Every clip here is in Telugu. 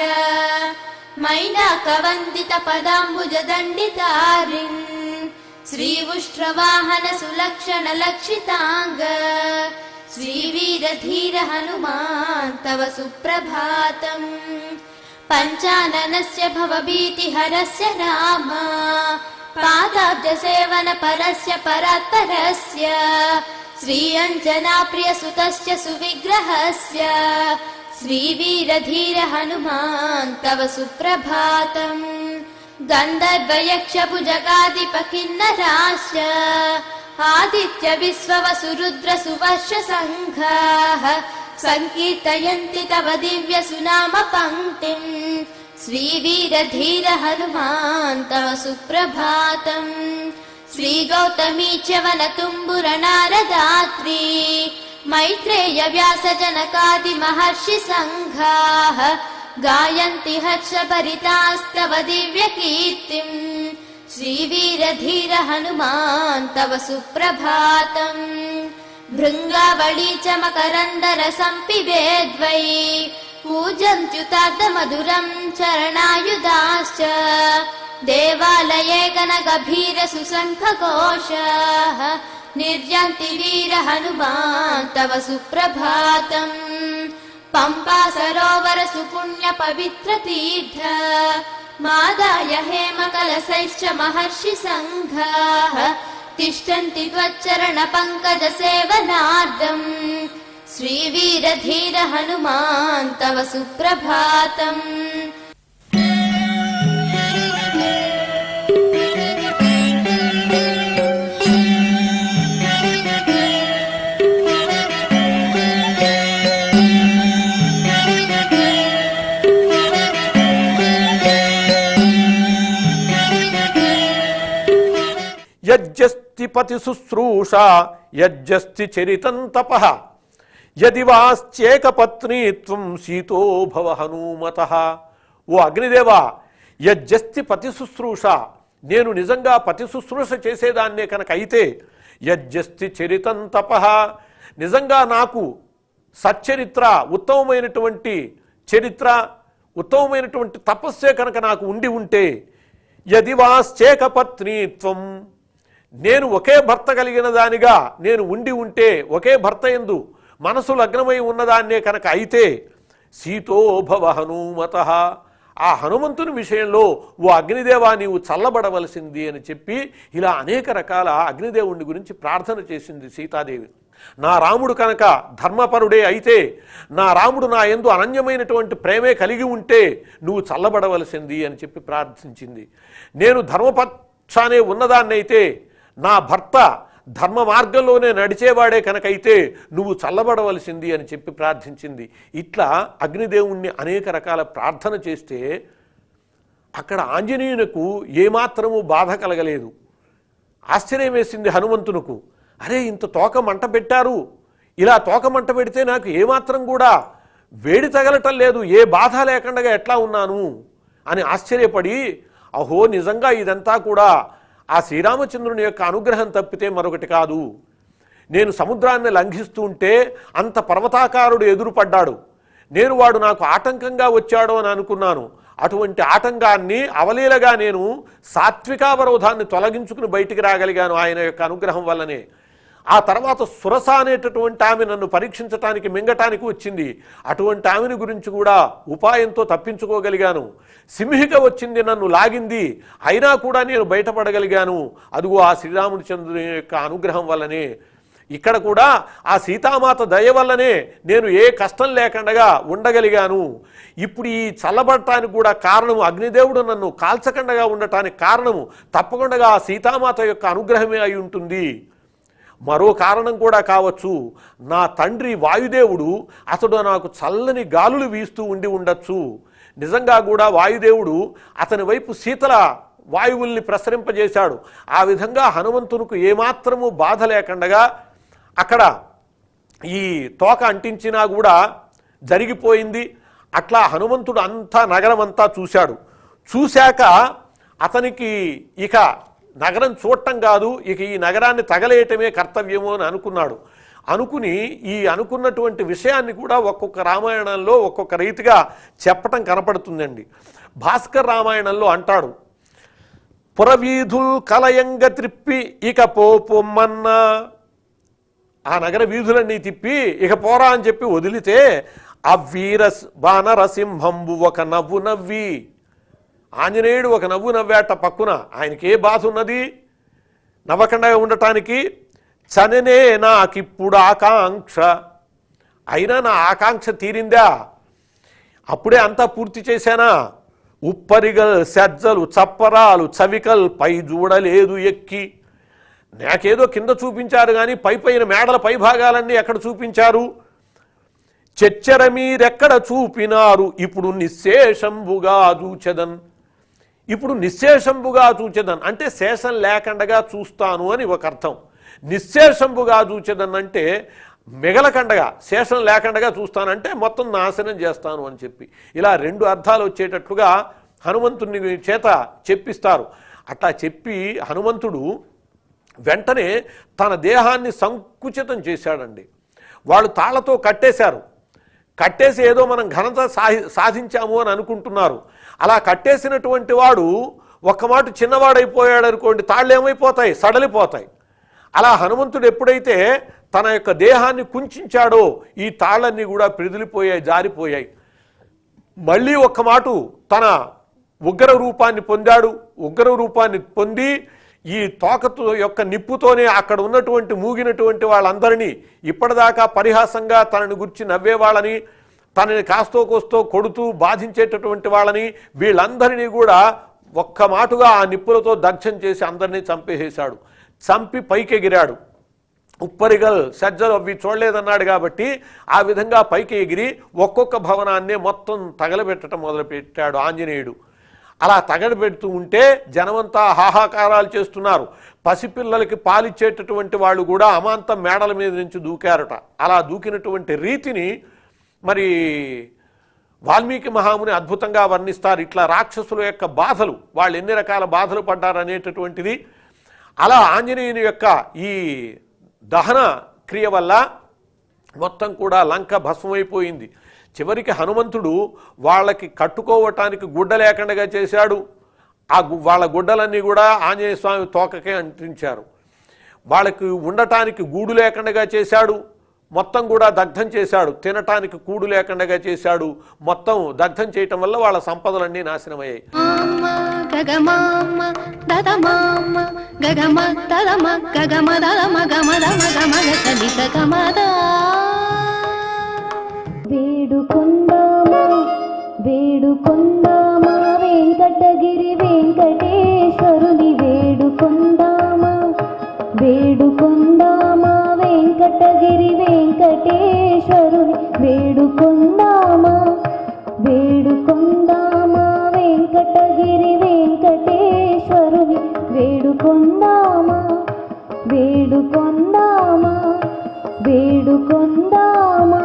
मैनाकवन्दितपदाम्बुजदण्डितारिन् श्रीवुष्ट्रवाहन सुलक्षण लक्षिताङ्ग श्रीवीरधीर हनुमान् तव सुप्रभातम् पञ्चाननस्य भवभीतिहरस्य राम पादाब्जसेवन परस्य परात्परस्य श्रीअञ्जनाप्रियसुतस्य सुविग्रहस्य श्रीवीरधीर हनुमान् तव सुप्रभातम् गन्धर्वयक्षभुजगादिपकिन्नराश्च आदित्य विश्ववसुरुद्र सुवर्ष सङ्घाः सङ्कीर्तयन्ति तव दिव्य सुनाम पङ्क्तिम् श्रीवीरधीर हनुमान् तव सुप्रभातम् श्रीगौतमी च वनतुम्बुरनारदात्री मैत्रेय व्यास जनकादि महर्षि सङ्घाः गायन्ति हर्षभरितास्तव दिव्य कीर्तिम् श्रीवीरधीर हनुमान् तव सुप्रभातम् भृङ्गावळी च मकरन्दर सम्पिबेद्वै पूजन्त्युतार्धमधुरम् चरणायुधाश्च देवालये गणगभीर सुशङ्खघोषाः निर्यन्ति वीर हनुमान् तव सुप्रभातम् पम्पा सरोवर सुपुण्य पवित्र तीर्थ मादाय हेमकलशैश्च महर्षि सङ्घाः तिष्ठन्ति त्वच्चरण पङ्कज सेवनार्दम् श्रीवीरधीर हनुमान् तव सुप्रभातम् యజ్జస్తి పతి శుశ్రూష యజ్జస్తి చరితం తప యది వాశ్చేక పత్నీత్వం సీతో భవ హనుమత ఓ అగ్నిదేవా యజ్జస్తి పతి శుశ్రూష నేను నిజంగా పతి శుశ్రూష చేసేదాన్నే కనుక అయితే యజ్జస్తి చరితం తప నిజంగా నాకు సచ్చరిత్ర ఉత్తమమైనటువంటి చరిత్ర ఉత్తమమైనటువంటి తపస్సే కనుక నాకు ఉండి ఉంటే యది వాశ్చేక పత్నీత్వం నేను ఒకే భర్త కలిగిన దానిగా నేను ఉండి ఉంటే ఒకే భర్త ఎందు మనసు లగ్నమై ఉన్నదాన్నే కనుక అయితే సీతోభవ హనుమత ఆ హనుమంతుని విషయంలో ఓ అగ్నిదేవా నీవు చల్లబడవలసింది అని చెప్పి ఇలా అనేక రకాల అగ్నిదేవుని గురించి ప్రార్థన చేసింది సీతాదేవి నా రాముడు కనుక ధర్మపరుడే అయితే నా రాముడు నా ఎందు అనన్యమైనటువంటి ప్రేమే కలిగి ఉంటే నువ్వు చల్లబడవలసింది అని చెప్పి ప్రార్థించింది నేను ధర్మపక్షానే ఉన్నదాన్నైతే నా భర్త ధర్మ మార్గంలోనే నడిచేవాడే కనుకైతే నువ్వు చల్లబడవలసింది అని చెప్పి ప్రార్థించింది ఇట్లా అగ్నిదేవుణ్ణి అనేక రకాల ప్రార్థన చేస్తే అక్కడ ఆంజనేయునకు ఏమాత్రము బాధ కలగలేదు ఆశ్చర్యం వేసింది హనుమంతునకు అరే ఇంత తోక మంట పెట్టారు ఇలా తోక మంట పెడితే నాకు ఏమాత్రం కూడా వేడి తగలటం లేదు ఏ బాధ లేకుండా ఎట్లా ఉన్నాను అని ఆశ్చర్యపడి అహో నిజంగా ఇదంతా కూడా ఆ శ్రీరామచంద్రుని యొక్క అనుగ్రహం తప్పితే మరొకటి కాదు నేను సముద్రాన్ని లంఘిస్తూ ఉంటే అంత పర్వతాకారుడు ఎదురుపడ్డాడు నేను వాడు నాకు ఆటంకంగా వచ్చాడు అని అనుకున్నాను అటువంటి ఆటంకాన్ని అవలీలగా నేను సాత్వికావరోధాన్ని తొలగించుకుని బయటికి రాగలిగాను ఆయన యొక్క అనుగ్రహం వల్లనే ఆ తర్వాత సురస అనేటటువంటి ఆమె నన్ను పరీక్షించటానికి మింగటానికి వచ్చింది అటువంటి ఆమెను గురించి కూడా ఉపాయంతో తప్పించుకోగలిగాను సింహిక వచ్చింది నన్ను లాగింది అయినా కూడా నేను బయటపడగలిగాను అదిగో ఆ శ్రీరామచంద్రుని యొక్క అనుగ్రహం వల్లనే ఇక్కడ కూడా ఆ సీతామాత దయ వల్లనే నేను ఏ కష్టం లేకుండా ఉండగలిగాను ఇప్పుడు ఈ చల్లబడటానికి కూడా కారణము అగ్నిదేవుడు నన్ను కాల్చకుండా ఉండటానికి కారణము తప్పకుండా ఆ సీతామాత యొక్క అనుగ్రహమే అయి ఉంటుంది మరో కారణం కూడా కావచ్చు నా తండ్రి వాయుదేవుడు అతడు నాకు చల్లని గాలులు వీస్తూ ఉండి ఉండొచ్చు నిజంగా కూడా వాయుదేవుడు అతని వైపు శీతల వాయువుల్ని ప్రసరింపజేశాడు ఆ విధంగా హనుమంతునికి ఏమాత్రము బాధ లేకుండా అక్కడ ఈ తోక అంటించినా కూడా జరిగిపోయింది అట్లా హనుమంతుడు అంతా నగరం అంతా చూశాడు చూశాక అతనికి ఇక నగరం చూడటం కాదు ఇక ఈ నగరాన్ని తగలేయటమే కర్తవ్యము అని అనుకున్నాడు అనుకుని ఈ అనుకున్నటువంటి విషయాన్ని కూడా ఒక్కొక్క రామాయణంలో ఒక్కొక్క రీతిగా చెప్పటం కనపడుతుందండి భాస్కర్ రామాయణంలో అంటాడు పురవీధుల్ కలయంగ త్రిప్పి ఇక పోపొమ్మన్నా ఆ నగర వీధులన్నీ తిప్పి ఇక పోరా అని చెప్పి వదిలితే ఆ వీర బానరసింహంబు ఒక నవ్వు నవ్వి ఆంజనేయుడు ఒక నవ్వు నవ్వేట పక్కున ఆయనకి ఏ బాధ ఉన్నది నవ్వకుండా ఉండటానికి చననే నాకిప్పుడు ఆకాంక్ష అయినా నా ఆకాంక్ష తీరిందా అప్పుడే అంతా పూర్తి చేశానా ఉప్పరిగల్ సజ్జలు చప్పరాలు చవికల్ పై చూడలేదు ఎక్కి నాకేదో కింద చూపించారు కానీ పై పైన మేడల పై భాగాలన్నీ ఎక్కడ చూపించారు చెచ్చెర మీరెక్కడ చూపినారు ఇప్పుడు నిశ్శేషంబుగా చూచెదన్ ఇప్పుడు నిశ్శేషంబుగా చూచెదన్ అంటే శేషం లేకుండగా చూస్తాను అని ఒక అర్థం నిశ్శేషంబుగా చూచెదన్ అంటే మిగలకండగా శేషం లేకుండగా చూస్తానంటే మొత్తం నాశనం చేస్తాను అని చెప్పి ఇలా రెండు అర్థాలు వచ్చేటట్లుగా హనుమంతుని చేత చెప్పిస్తారు అట్లా చెప్పి హనుమంతుడు వెంటనే తన దేహాన్ని సంకుచితం చేశాడండి వాళ్ళు తాళ్లతో కట్టేశారు కట్టేసి ఏదో మనం ఘనత సాధి సాధించాము అని అనుకుంటున్నారు అలా కట్టేసినటువంటి వాడు ఒక్క మాట చిన్నవాడైపోయాడు అనుకోండి తాళ్ళు ఏమైపోతాయి సడలిపోతాయి అలా హనుమంతుడు ఎప్పుడైతే తన యొక్క దేహాన్ని కుంచాడో ఈ తాళ్ళన్నీ కూడా పిదిలిపోయాయి జారిపోయాయి మళ్ళీ ఒక్క మాటు తన ఉగ్ర రూపాన్ని పొందాడు ఉగ్ర రూపాన్ని పొంది ఈ తోకతో యొక్క నిప్పుతోనే అక్కడ ఉన్నటువంటి మూగినటువంటి వాళ్ళందరినీ ఇప్పటిదాకా పరిహాసంగా తనని గురించి నవ్వేవాళ్ళని తనని కాస్తో కోస్తో కొడుతూ బాధించేటటువంటి వాళ్ళని వీళ్ళందరినీ కూడా ఒక్క మాటుగా ఆ నిప్పులతో దగ్ధం చేసి అందరినీ చంపేసేశాడు చంపి పైకెగిరాడు ఉప్పరిగల్ సజ్జలు అవి చూడలేదన్నాడు కాబట్టి ఆ విధంగా పైకి ఎగిరి ఒక్కొక్క భవనాన్నే మొత్తం తగలబెట్టడం మొదలుపెట్టాడు ఆంజనేయుడు అలా తగలబెడుతూ ఉంటే జనమంతా హాహాకారాలు చేస్తున్నారు పసిపిల్లలకి పాలిచ్చేటటువంటి వాళ్ళు కూడా అమాంతం మేడల మీద నుంచి దూకారట అలా దూకినటువంటి రీతిని మరి వాల్మీకి మహాముని అద్భుతంగా వర్ణిస్తారు ఇట్లా రాక్షసుల యొక్క బాధలు వాళ్ళు ఎన్ని రకాల బాధలు పడ్డారు అనేటటువంటిది అలా ఆంజనేయుని యొక్క ఈ దహన క్రియ వల్ల మొత్తం కూడా లంక భస్మైపోయింది చివరికి హనుమంతుడు వాళ్ళకి కట్టుకోవటానికి గుడ్డ లేకుండా చేశాడు ఆ గు- వాళ్ళ గుడ్డలన్నీ కూడా ఆంజనేయ స్వామి తోకకే అంటించారు వాళ్ళకి ఉండటానికి గూడు లేకుండా చేశాడు మొత్తం కూడా దగ్ధం చేశాడు తినటానికి కూడు లేకుండా చేశాడు మొత్తం దగ్ధం చేయటం వల్ల వాళ్ళ సంపదలన్నీ నాశనమయ్యాయి మామ గగమామ దదమామ గగమ దదమ గగమ దదమ గమ దమ గమ గసలి సగమద వేడుకొందామా వేడుకొందామా వెంకటగిరి వెంకటేశ్వరుని వేడుకొందామా వేడుకొందామా వెంకటగిరి వెంకటేశ్వరుని వేడుకొందామా వేడుకొందామా వెంకటగిరి వెంకటేశ్వరుని వేడుకొందామా వేడుకొందామా వేడుకొందామా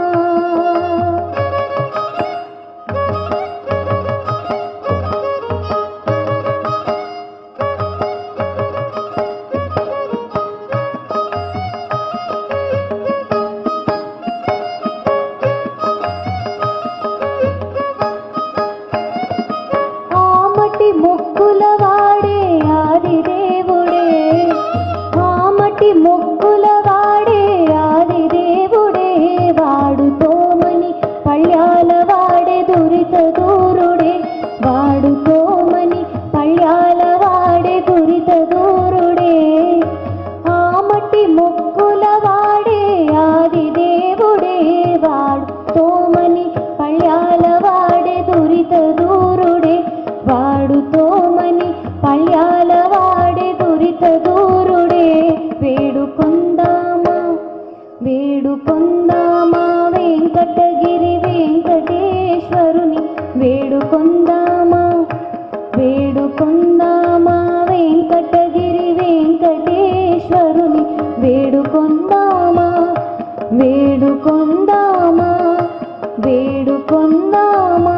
ఆమటి మొక్కుల వాడే ఆది దేవుడే ఆమటి మొక్కుల వాడే ఆది దేవుడే వాడు తోమని పళ్యాల వాడే దురిత దూరుడే వాడు తోమని పళ్యాల వాడే దురిత దూరుడే ఆమటి మొక్కుల వాడే ఆది దేవుడే వాడు తోమని పళ్యాల వాడే దురిత దూరుడే వాడు తోమని పళ్యాల వాడే దురిత దూరుడే వేడుకొందామా వేడుకొందామా వెంకటగిరి వెంకటేశ్వరుని వేడుకొందామా వేడుకొందామా వెంకటగిరి వెంకటేశ్వరుని వేడుకొందామా వేడుకొందామా వేడుకొందామా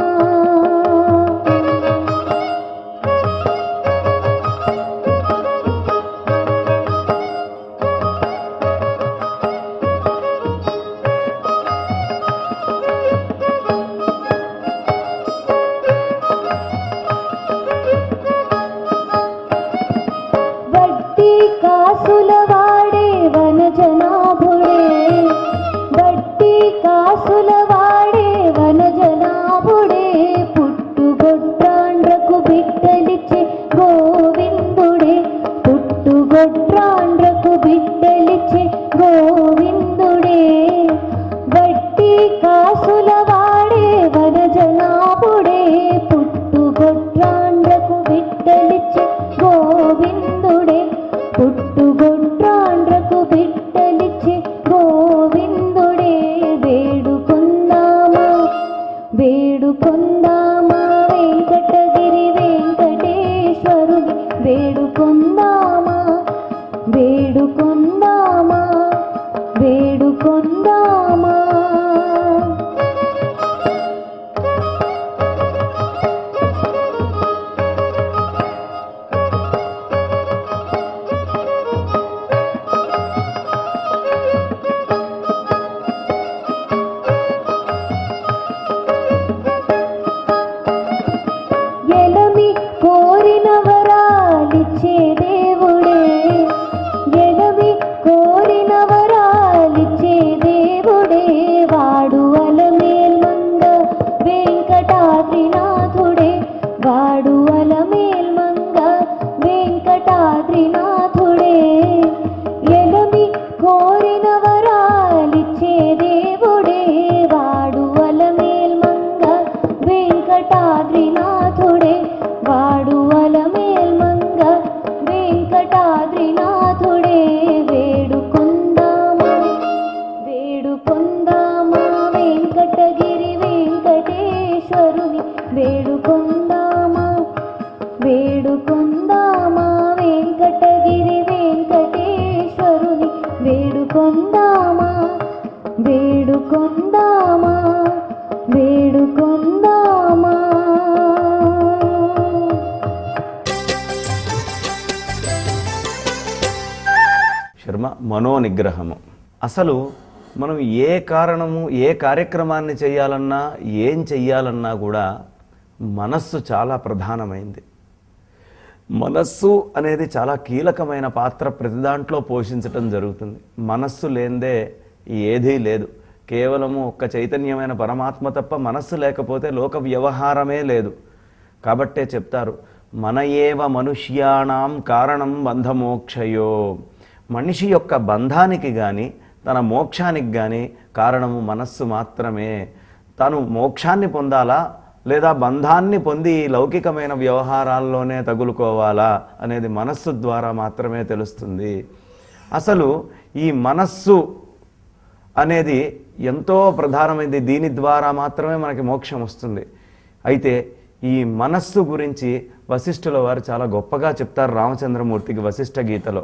కోరిన వరాలిచ్చే దేవుడే ఎలవి కోరిన వరాలిచ్చే దేవుడే వాడు అలమేల్మంగ వెంకటాద్రినాథుడే వాడు అలమేల్మంగ వెంకటాద్రినాథుడే ఎలమి కోరిన వరాలిచ్చే దేవుడే వాడు అలమేల్మంగ వెంకటాద్రినాథుడే వాడు అలమేల్మంగ వెంకటాద్రినాథుడే వేడుకొందామా వేడుకొందామా వెంకటగిరి వెంకటేశ్వరుని వేడుకొందామా వేడుకొందామా వెంకటగిరి వెంకటేశ్వరుని వేడుకొందామా వేడుకొందామా వేడుకొందామా శర్మ మనోనిగ్రహము అసలు మనం ఏ కారణము ఏ కార్యక్రమాన్ని చేయాలన్నా ఏం చెయ్యాలన్నా కూడా మనస్సు చాలా ప్రధానమైంది మనస్సు అనేది చాలా కీలకమైన పాత్ర ప్రతి దాంట్లో పోషించటం జరుగుతుంది మనస్సు లేనిదే ఏదీ లేదు కేవలము ఒక్క చైతన్యమైన పరమాత్మ తప్ప మనస్సు లేకపోతే లోక వ్యవహారమే లేదు కాబట్టే చెప్తారు మన ఏవ మనుష్యాణం కారణం బంధమోక్షయో మనిషి యొక్క బంధానికి కానీ తన మోక్షానికి కానీ కారణము మనస్సు మాత్రమే తను మోక్షాన్ని పొందాలా లేదా బంధాన్ని పొంది ఈ లౌకికమైన వ్యవహారాల్లోనే తగులుకోవాలా అనేది మనస్సు ద్వారా మాత్రమే తెలుస్తుంది అసలు ఈ మనస్సు అనేది ఎంతో ప్రధానమైనది దీని ద్వారా మాత్రమే మనకి మోక్షం వస్తుంది అయితే ఈ మనస్సు గురించి వశిష్ఠుల వారు చాలా గొప్పగా చెప్తారు రామచంద్రమూర్తికి వశిష్ఠ గీతలో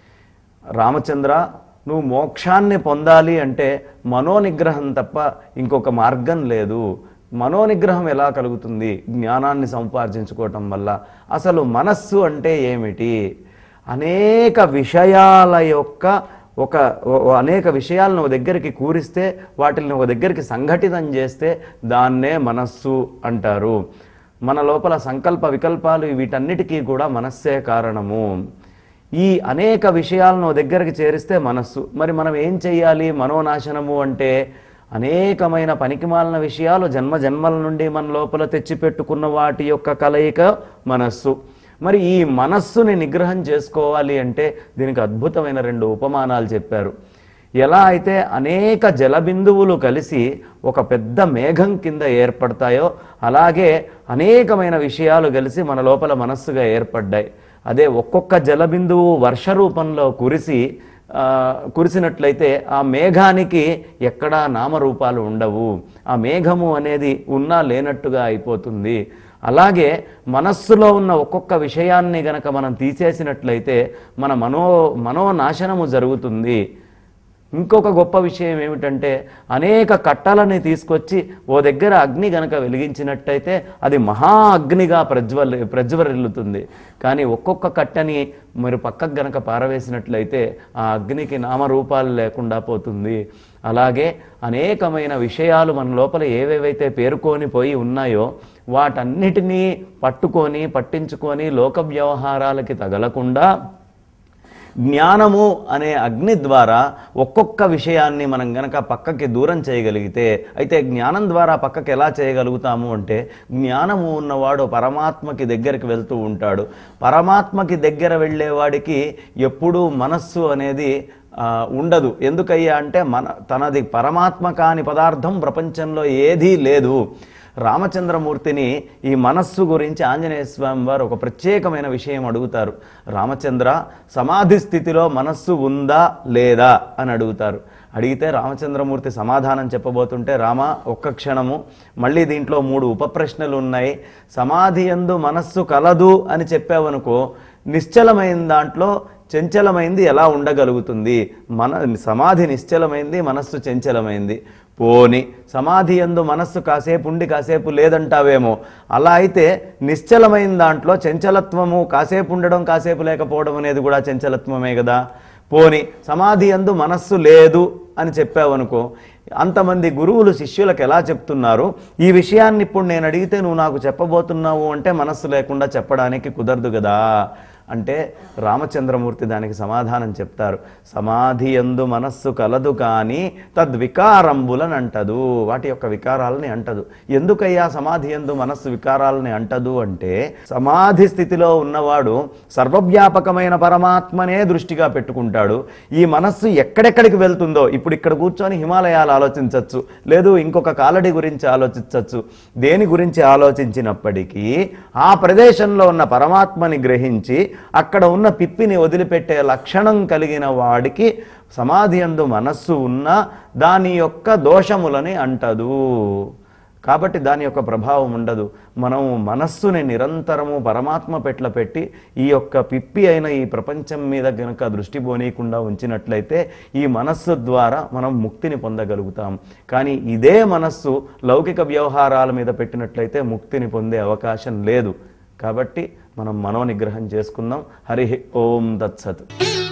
రామచంద్ర నువ్వు మోక్షాన్ని పొందాలి అంటే మనోనిగ్రహం తప్ప ఇంకొక మార్గం లేదు మనోనిగ్రహం ఎలా కలుగుతుంది జ్ఞానాన్ని సంపార్జించుకోవటం వల్ల అసలు మనస్సు అంటే ఏమిటి అనేక విషయాల యొక్క ఒక ఓ- ఓ అనేక విషయాలను ఒక దగ్గరికి కూరిస్తే వాటిని ఒక దగ్గరికి సంఘటితం చేస్తే దాన్నే మనస్సు అంటారు మన లోపల సంకల్ప వికల్పాలు వీటన్నిటికీ కూడా మనస్సే కారణము ఈ అనేక విషయాలను ఓ దగ్గరికి చేరిస్తే మనస్సు మరి మనం ఏం చెయ్యాలి మనోనాశనము అంటే అనేకమైన పనికిమాలిన విషయాలు జన్మ జన్మల నుండి మన లోపల తెచ్చిపెట్టుకున్న వాటి యొక్క కలయిక మనస్సు మరి ఈ మనస్సుని నిగ్రహం చేసుకోవాలి అంటే దీనికి అద్భుతమైన రెండు ఉపమానాలు చెప్పారు ఎలా అయితే అనేక జలబిందువులు కలిసి ఒక పెద్ద మేఘం కింద ఏర్పడతాయో అలాగే అనేకమైన విషయాలు కలిసి మన లోపల మనస్సుగా ఏర్పడ్డాయి అదే ఒక్కొక్క జలబిందువు వర్ష రూపంలో కురిసి ఆ, కురిసినట్లయితే ఆ మేఘానికి ఎక్కడా నామరూపాలు ఉండవు ఆ మేఘము అనేది ఉన్నా లేనట్టుగా అయిపోతుంది అలాగే మనస్సులో ఉన్న ఒక్కొక్క విషయాన్ని గనక మనం తీసేసినట్లయితే మన మనో మనోనాశనము జరుగుతుంది ఇంకొక గొప్ప విషయం ఏమిటంటే అనేక కట్టలని తీసుకొచ్చి ఓ దగ్గర అగ్ని గనక వెలిగించినట్టయితే అది మహా అగ్నిగా ప్రజ్వల్ ప్రజ్వరిల్లుతుంది కానీ ఒక్కొక్క కట్టని మరి పక్కకు గనక పారవేసినట్లయితే ఆ అగ్నికి నామరూపాలు లేకుండా పోతుంది అలాగే అనేకమైన విషయాలు మన లోపల ఏవేవైతే పేరుకొని పోయి ఉన్నాయో వాటన్నిటినీ పట్టుకొని పట్టించుకొని లోక వ్యవహారాలకి తగలకుండా జ్ఞానము అనే అగ్ని ద్వారా ఒక్కొక్క విషయాన్ని మనం గనక పక్కకి దూరం చేయగలిగితే అయితే జ్ఞానం ద్వారా పక్కకి ఎలా చేయగలుగుతాము అంటే జ్ఞానము ఉన్నవాడు పరమాత్మకి దగ్గరికి వెళ్తూ ఉంటాడు పరమాత్మకి దగ్గర వెళ్ళేవాడికి ఎప్పుడూ మనస్సు అనేది ఆ, ఉండదు ఎందుకయ్యా అంటే మన తనది పరమాత్మ కాని పదార్థం ప్రపంచంలో ఏదీ లేదు రామచంద్రమూర్తిని ఈ మనస్సు గురించి ఆంజనేయ స్వామి వారు ఒక ప్రత్యేకమైన విషయం అడుగుతారు రామచంద్ర సమాధి స్థితిలో మనస్సు ఉందా లేదా అని అడుగుతారు అడిగితే రామచంద్రమూర్తి సమాధానం చెప్పబోతుంటే రామ ఒక్క క్షణము మళ్ళీ దీంట్లో మూడు ఉపప్రశ్నలు ఉన్నాయి సమాధి యందు మనస్సు కలదు అని చెప్పావనుకో నిశ్చలమైన దాంట్లో చంచలమైంది ఎలా ఉండగలుగుతుంది మన సమాధి నిశ్చలమైంది మనస్సు చంచలమైంది పోని సమాధి ఎందు మనస్సు కాసేపు ఉండి కాసేపు లేదంటావేమో అలా అయితే నిశ్చలమైన దాంట్లో చంచలత్వము కాసేపు ఉండడం కాసేపు లేకపోవడం అనేది కూడా చంచలత్వమే కదా పోని సమాధి ఎందు మనస్సు లేదు అని చెప్పావనుకో అంతమంది గురువులు శిష్యులకు ఎలా చెప్తున్నారు ఈ విషయాన్ని ఇప్పుడు నేను అడిగితే నువ్వు నాకు చెప్పబోతున్నావు అంటే మనస్సు లేకుండా చెప్పడానికి కుదరదు కదా అంటే రామచంద్రమూర్తి దానికి సమాధానం చెప్తారు సమాధి ఎందు మనస్సు కలదు కానీ తద్వికారంబులని అంటదు వాటి యొక్క వికారాలని అంటదు ఎందుకయ్యా సమాధి ఎందు మనస్సు వికారాలని అంటదు అంటే సమాధి స్థితిలో ఉన్నవాడు సర్వవ్యాపకమైన పరమాత్మనే దృష్టిగా పెట్టుకుంటాడు ఈ మనస్సు ఎక్కడెక్కడికి వెళ్తుందో ఇప్పుడు ఇక్కడ కూర్చొని హిమాలయాలు ఆలోచించవచ్చు లేదు ఇంకొక కాలడి గురించి ఆలోచించవచ్చు దేని గురించి ఆలోచించినప్పటికీ ఆ ప్రదేశంలో ఉన్న పరమాత్మని గ్రహించి అక్కడ ఉన్న పిప్పిని వదిలిపెట్టే లక్షణం కలిగిన వాడికి సమాధి అందు మనస్సు ఉన్న దాని యొక్క దోషములని అంటదు కాబట్టి దాని యొక్క ప్రభావం ఉండదు మనం మనస్సుని నిరంతరము పరమాత్మ పెట్ల పెట్టి ఈ యొక్క పిప్పి అయిన ఈ ప్రపంచం మీద గనుక దృష్టి పోనీయకుండా ఉంచినట్లయితే ఈ మనస్సు ద్వారా మనం ముక్తిని పొందగలుగుతాం కానీ ఇదే మనస్సు లౌకిక వ్యవహారాల మీద పెట్టినట్లయితే ముక్తిని పొందే అవకాశం లేదు కాబట్టి మనం మనోనిగ్రహం చేసుకుందాం హరి ఓం తత్సత్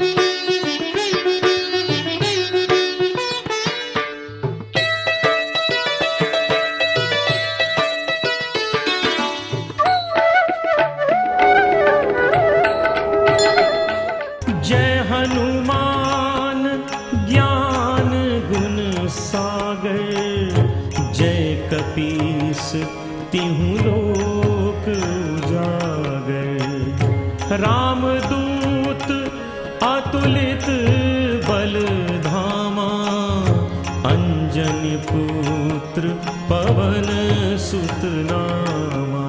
जय हनुमान ज्ञान गुण सागर जय कपीस तिहु लोक उजागर रामदूत अतुलित बल धामा अंजनी पुत्र पवन सुत नामा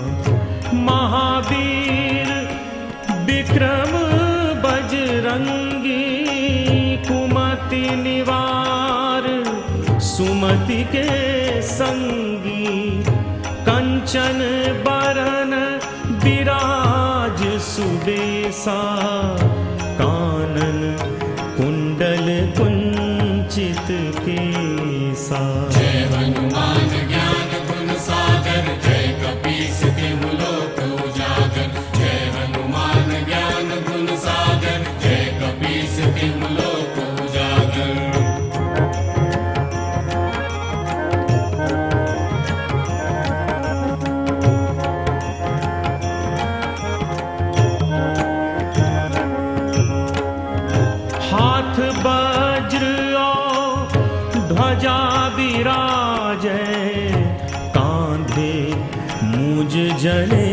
महावीर विक्रम बजरंगी कुमति निवार सुमति के संगी कंचन बरन विराज सुबेसा कानन कुंडल कुंचित केसा हाथ वज्र और ध्वजा विराजै कांधे मुझ जने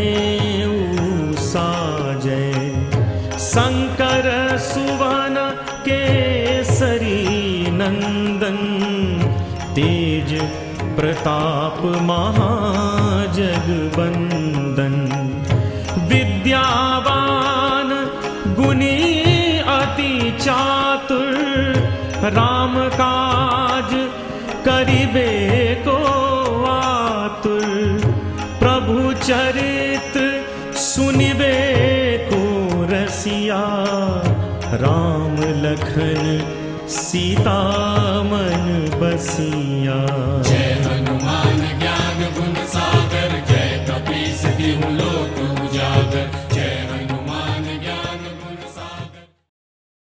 साजय शंकर सुवन केसरी नंदन तेज प्रताप महाजगबंदन विद्यावान गुणी अति चातुर राम काज करिबे को आतुर प्रभु चरित्र सुनिबे को रसिया राम लखन सीता मन बसिया जय हनुमान ज्ञान गुण सागर जय कपीस तिहु लोक उजागर